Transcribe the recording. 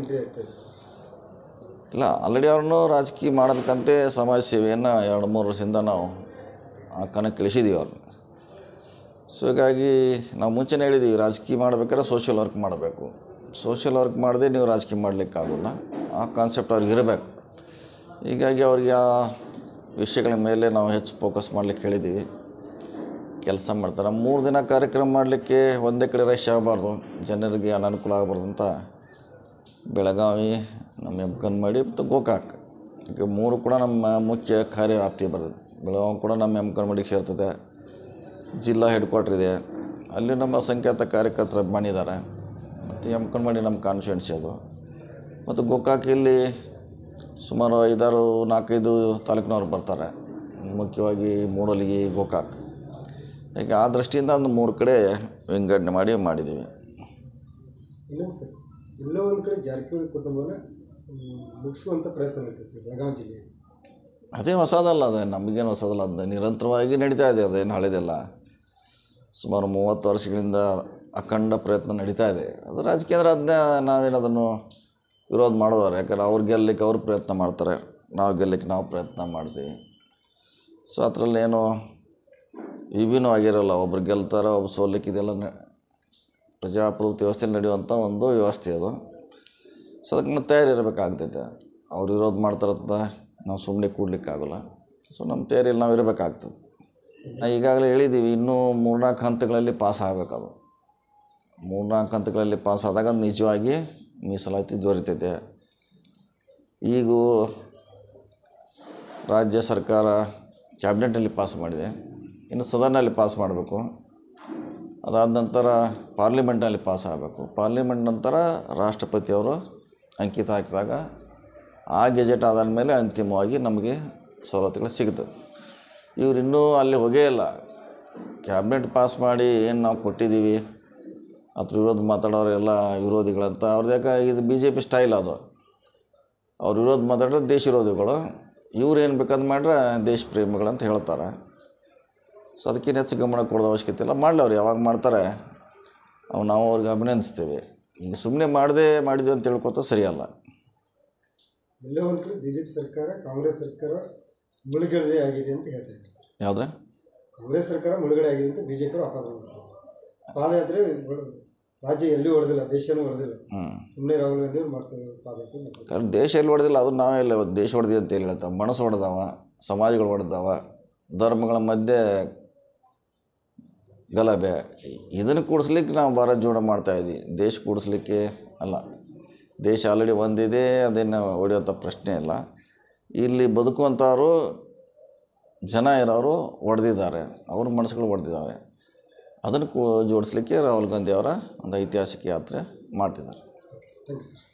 entry ಆಗ್ತಾ ಇದೆ ಇಲ್ಲ ಆಲ್ರೆಡಿ ಅವ್ರನ್ನು ರಾಜಕೀಯ ಮಾಡಬೇಕಂತೆ ಸಮಾಜ ಸೇವೆಯನ್ನು ಎರಡು ಮೂರು ವರ್ಷದಿಂದ ನಾವು ಆ ಕಣಕ್ಕೆ ಇಳಿಸಿದ್ದೀವಿ ಅವ್ರನ್ನ ಸೊ ಹೀಗಾಗಿ ನಾವು ಮುಂಚೆನೇ ಹೇಳಿದ್ದೀವಿ ರಾಜಕೀಯ ಮಾಡ್ಬೇಕಾದ್ರೆ ಸೋಷಿಯಲ್ ವರ್ಕ್ ಮಾಡಬೇಕು ಸೋಷಿಯಲ್ ವರ್ಕ್ ಮಾಡದೆ ನೀವು ರಾಜಕೀಯ ಮಾಡಲಿಕ್ಕಾಗೋಲ್ಲ ಆ ಕಾನ್ಸೆಪ್ಟ್ ಅವ್ರಿಗೆ ಇರಬೇಕು ಹೀಗಾಗಿ ಅವ್ರಿಗೆ ಆ ವಿಷಯಗಳ ಮೇಲೆ ನಾವು ಹೆಚ್ಚು ಫೋಕಸ್ ಮಾಡಲಿಕ್ಕೆ ಹೇಳಿದ್ದೀವಿ ಕೆಲಸ ಮಾಡ್ತಾರೆ ಮೂರು ದಿನ ಕಾರ್ಯಕ್ರಮ ಮಾಡಲಿಕ್ಕೆ ಒಂದೇ ಕಡೆ ರಶ್ ಆಗಬಾರ್ದು ಜನರಿಗೆ ಅನನುಕೂಲ ಆಗಬಾರ್ದು ಅಂತ ಬೆಳಗಾವಿ ನಮ್ಮ ಎಮ್ಕನ್ಮಡಿ ಮತ್ತು ಗೋಕಾಕ್ ಈಗ ಮೂರು ಕೂಡ ನಮ್ಮ ಮುಖ್ಯ ಕಾರ್ಯವ್ಯಾಪ್ತಿ ಬರ್ತದೆ ಬೆಳಗಾವಿ ಕೂಡ ನಮ್ಮ ಎಮ್ಕನ್ಮಡಿಗೆ ಸೇರ್ತದೆ ಜಿಲ್ಲಾ ಹೆಡ್ ಕ್ವಾರ್ಟರ್ ಇದೆ ಅಲ್ಲಿ ನಮ್ಮ ಅಸಂಖ್ಯಾತ ಕಾರ್ಯಕರ್ತರು ಅಭಿಮಾನಿದ್ದಾರೆ ಮತ್ತು ಎಮ್ಕನ್ಮಡಿ ನಮ್ಮ ಕಾನ್ಸ್ಟಿಟ್ಯೂನ್ಸಿ ಅದು ಮತ್ತು ಗೋಕಾಕ್ ಇಲ್ಲಿ ಸುಮಾರು ಐದಾರು ನಾಲ್ಕೈದು ತಾಲೂಕಿನವ್ರು ಬರ್ತಾರೆ ಮುಖ್ಯವಾಗಿ ಮೂಡಲಗಿ ಗೋಕಾಕ್ ಹೀಗೆ ಆ ದೃಷ್ಟಿಯಿಂದ ಒಂದು ಮೂರು ಕಡೆ ವಿಂಗಡಣೆ ಮಾಡಿ ಮಾಡಿದ್ದೀವಿ ಇನ್ನೊಂದು ಸರ್ ಎಲ್ಲೋ ಒಂದು ಕಡೆ ಜಾರಕಿಹೊಳಿ ಕುಟುಂಬನ ಮ್, ಮುಗಿಸುವಂಥ ಪ್ರಯತ್ನ ನಡೀತದೆ ಸರ್ ಬೆಳಗಾವಿ ಜಿಲ್ಲೆಯಲ್ಲಿ ಅದೇ ಹೊಸದಲ್ಲ ಅದು ನಮಗೇನು ಹೊಸದಲ್ಲ ಅದು ನಿರಂತರವಾಗಿ ನಡೀತಾ ಇದೆ ಅದೇನು ಹಳೆದಿಲ್ಲ ಸುಮಾರು ಮೂವತ್ತು ವರ್ಷಗಳಿಂದ ಅಖಂಡ ಪ್ರಯತ್ನ ನಡೀತಾ ಇದೆ ಅದು ರಾಜಕೀಯ ಅಂದರೆ ಅದನ್ನೇ ನಾವೇನು ಅದನ್ನು ವಿರೋಧ ಮಾಡೋದಾರೆ ಯಾಕಂದ್ರೆ ಅವ್ರು ಗೆಲ್ಲಲಿಕ್ಕೆ ಅವ್ರು ಪ್ರಯತ್ನ ಮಾಡ್ತಾರೆ ನಾವು ಗೆಲ್ಲಲಿಕ್ಕೆ ನಾವು ಪ್ರಯತ್ನ ಮಾಡ್ತೀವಿ ಸೊ ಅದರಲ್ಲೇನು ವಿಭಿನ್ನೂ ಆಗಿರೋಲ್ಲ ಒಬ್ರು ಗೆಲ್ತಾರೆ ಒಬ್ರು ಸೋಲಿಕ್ಕೆ ಇದೆಲ್ಲ ನ- ಪ್ರಜಾಪ್ರಭುತ್ವ ವ್ಯವಸ್ಥೆಯಲ್ಲಿ ನಡೆಯುವಂಥ ಒಂದು ವ್ಯವಸ್ಥೆ ಅದು ಸೊ ಅದಕ್ಕೆ ನಾವು ತಯಾರಿ ಇರಬೇಕಾಗ್ತೈತೆ ಅವ್ರು ವಿರೋಧ ಮಾಡ್ತಾರಂತ ನಾವು ಸುಮ್ಮನೆ ಕೂಡ್ಲಿಕ್ಕಾಗಲ್ಲ ಸೊ ನಮ್ಮ ತಯಾರಿಯಲ್ಲಿ ನಾವು ಇರಬೇಕಾಗ್ತದೆ ನಾ ಈಗಾಗಲೇ ಹೇಳಿದ್ದೀವಿ ಇನ್ನೂ ಮೂರ್ನಾಲ್ಕು ಹಂತಗಳಲ್ಲಿ ಪಾಸ್ ಆಗಬೇಕದು ಮೂರ್ನಾಲ್ಕು ಹಂತಗಳಲ್ಲಿ ಪಾಸ್ ಆದಾಗ ಅದು ನಿಜವಾಗಿ ಮೀಸಲಾತಿ ದೊರೀತೈತೆ ಈಗ ರಾಜ್ಯ ಸರ್ಕಾರ ಕ್ಯಾಬಿನೆಟಲ್ಲಿ ಪಾಸ್ ಮಾಡಿದೆ ಇನ್ನು ಸದನಲ್ಲಿ ಪಾಸ್ ಮಾಡಬೇಕು ಅದಾದ ನಂತರ ಪಾರ್ಲಿಮೆಂಟ್ನಲ್ಲಿ ಪಾಸ್ ಆಗಬೇಕು ಪಾರ್ಲಿಮೆಂಟ್ ನಂತರ ರಾಷ್ಟ್ರಪತಿಯವರು ಅಂಕಿತ ಹಾಕಿದಾಗ ಆ ಗೆಜೆಟ್ ಆದ ಮೇಲೆ ಅಂತಿಮವಾಗಿ ನಮಗೆ ಸವಲತ್ತುಗಳು ಸಿಗ್ತದೆ ಇವ್ರು ಇನ್ನೂ ಅಲ್ಲಿ ಹೋಗೇ ಇಲ್ಲ ಕ್ಯಾಬಿನೆಟ್ ಪಾಸ್ ಮಾಡಿ ಏನು ನಾವು ಕೊಟ್ಟಿದ್ದೀವಿ ಅದ್ರ ವಿರೋಧ ಮಾತಾಡೋರೆಲ್ಲ ವಿರೋಧಿಗಳಂತ ಅವ್ರದ್ದು ಯಾಕೆ ಇದು ಬಿ ಜೆ ಪಿ ಸ್ಟೈಲ್ ಅದು ಅವ್ರ ವಿರೋಧ ಮಾತಾಡೋದು ದೇಶ ವಿರೋಧಿಗಳು ಇವ್ರು ಏನು ಬೇಕಾದ್ ಮಾಡ್ರೆ ದೇಶ ಪ್ರೇಮಿಗಳಂತ ಹೇಳ್ತಾರೆ ಸೊ ಅದಕ್ಕಿಂತ ಹೆಚ್ಚು ಗಮನ ಕೊಡೋದು ಅವಶ್ಯಕತೆ ಇಲ್ಲ ಮಾಡಲಿ ಅವ್ರು ಯಾವಾಗ ಮಾಡ್ತಾರೆ ಅವು ನಾವು ಅವ್ರಿಗೆ ಅಭಿನಂದಿಸ್ತೀವಿ ಈಗ ಸುಮ್ಮನೆ ಮಾಡದೆ ಮಾಡಿದ್ವಿ ಅಂತ ಹೇಳ್ಕೊತ ಸರಿಯಲ್ಲ ಎಲ್ಲೋ ಒಂದು ಕಡೆ ಬಿ ಜೆ ಪಿ ಸರ್ಕಾರ ಕಾಂಗ್ರೆಸ್ ಸರ್ಕಾರ ಮುಳುಗಡೆ ಆಗಿದೆ ಅಂತ ಹೇಳ್ತಾ ಇದ್ದಾರೆ ಸರ್ ಯಾವುದ್ರೆ ಕಾಂಗ್ರೆಸ್ ಸರ್ಕಾರ ಮುಳುಗಡೆ ಆಗಿದೆ ಅಂತ ಬಿ ಜೆ ಪಿ ಆಪಾದನೆ ಮಾಡ್ತಾರೆ ಪಾದಯಾತ್ರೆ ಹೊಡ್- ರಾಜ್ಯ ಎಲ್ಲಿ ಹೊಡೆದಿಲ್ಲ ದೇಶನೂ ಹೊಡೆದಿಲ್ಲ ಹ್ಞೂ ಸುಮ್ಮನೆ ರಾಹುಲ್ ಗಾಂಧಿ ಅವ್ರು ಮಾಡ್ತಾರೆ ಪಾದಯಾತ್ರೆ ಮಾಡ್ತಾರೆ ಕಾರಣ ದೇಶ ಎಲ್ಲಿ ಹೊಡೆದಿಲ್ಲ ಅದು ನಾವೇ ಇಲ್ಲ ಇವತ್ತು ದೇಶ ಹೊಡೆದಿ ಅಂತ ಹೇಳಿ ಹೇಳ್ತಾವೆ ಮನಸ್ಸು ಹೊಡೆದವ ಸಮಾಜಗಳು ಹೊಡೆದವ ಧರ್ಮಗಳ ಮಧ್ಯೆ ಗಲಭೆ ಇದನ್ನು ಕೂಡಿಸ್ಲಿಕ್ಕೆ ನಾವು ಭಾರತ ಜೋಡ ಮಾಡ್ತಾಯಿದ್ವಿ ದೇಶ ಕೂಡಿಸ್ಲಿಕ್ಕೆ ಅಲ್ಲ ದೇಶ ಆಲ್ರೆಡಿ ಒಂದಿದೆ ಅದನ್ನು ಹೊಡೆಯುವಂಥ ಪ್ರಶ್ನೆ ಇಲ್ಲ ಇಲ್ಲಿ ಬದುಕುವಂಥವ್ರು ಜನ ಇರೋರು ಹೊಡೆದಿದ್ದಾರೆ ಅವ್ರ ಮನಸ್ಸುಗಳು ಹೊಡೆದಿದ್ದಾವೆ ಅದನ್ನು ಕೂ ಜೋಡಿಸ್ಲಿಕ್ಕೆ ರಾಹುಲ್ ಗಾಂಧಿ ಅವರ ಒಂದು ಐತಿಹಾಸಿಕ ಯಾತ್ರೆ ಮಾಡ್ತಿದ್ದಾರೆ ಥ್ಯಾಂಕ್ ಯು ಸರ್